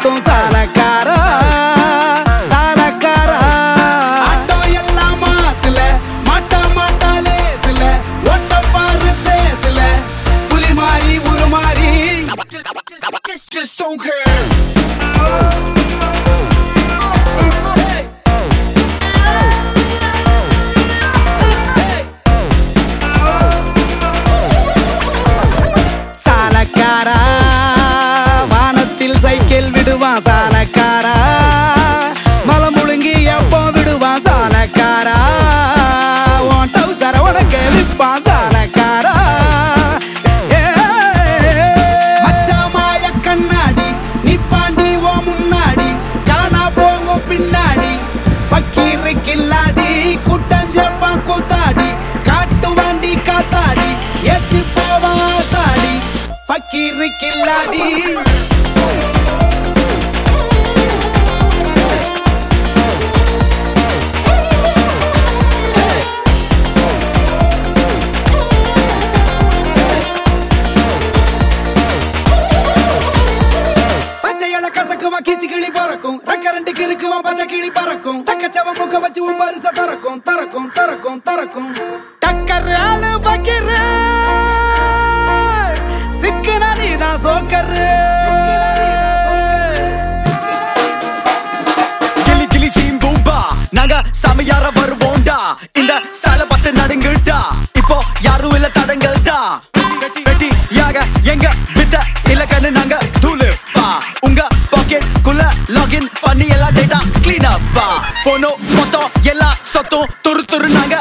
சுத்தும் சாலக்காரா சாலக்காரா ஆட்டோ எல்லாம் மாசுல மாட்டா மாட்டாலே சில ஓட்ட பாரு சேசுல புலி மாறி உரு மாறி Just, just don't care. சாலக்காரா வானத்தில் சைக்கிள் விடுவான் சாலக்காரா மலை முழுங்கி எப்போ விடுவான் சாலக்காரா உன் டவுசர உனக்கு விற்பான் சாலக்காரா ஏ. மச்சான் மாய கண்ணாடி நிப்பாண்டி ஓ முன்னாடி காணா போவோம் பின்னாடி பக்கீரு கில்லாடி குட்டஞ்சப்பான் கூத்தாடி காட்டு வாண்டி காத்தாடி ஏச்சு போவான் தாடி பக்கீரு கில்லாடி பச்சையில கசக்குவான் கீச்சு கிளி பறக்கும் ரெக்க ரெண்டு கிறுக்குவான் பச்சை கிளி பறக்கும் தக்கச்சவ முக்க வச்சு உன் பரிச தறக்கும் தறக்கும் தறக்கும் தறக்கும் டக்கர் ஆளு பக்கிரு சிக்கன நீதான் சோக்கரு கிளி கிளி சீம் பூம்பா நாங்க சமையார வருவோம்டா இந்த ஸ்டைல பார்த்து நடுங்குடா இப்போ யாரும் இல்ல தடங்கள்டா வெட்டி வெட்டி யாக எங்க வித்த இலக்கன்னு நாங்க தூளு பா உங்க பாக்கெட் குள்ள லாகின் பண்ணி எல்லா டேட்டா கிளீன் அப்பா போனோ மொத்தம் எல்லா சொத்தும் துரு துரு நாங்க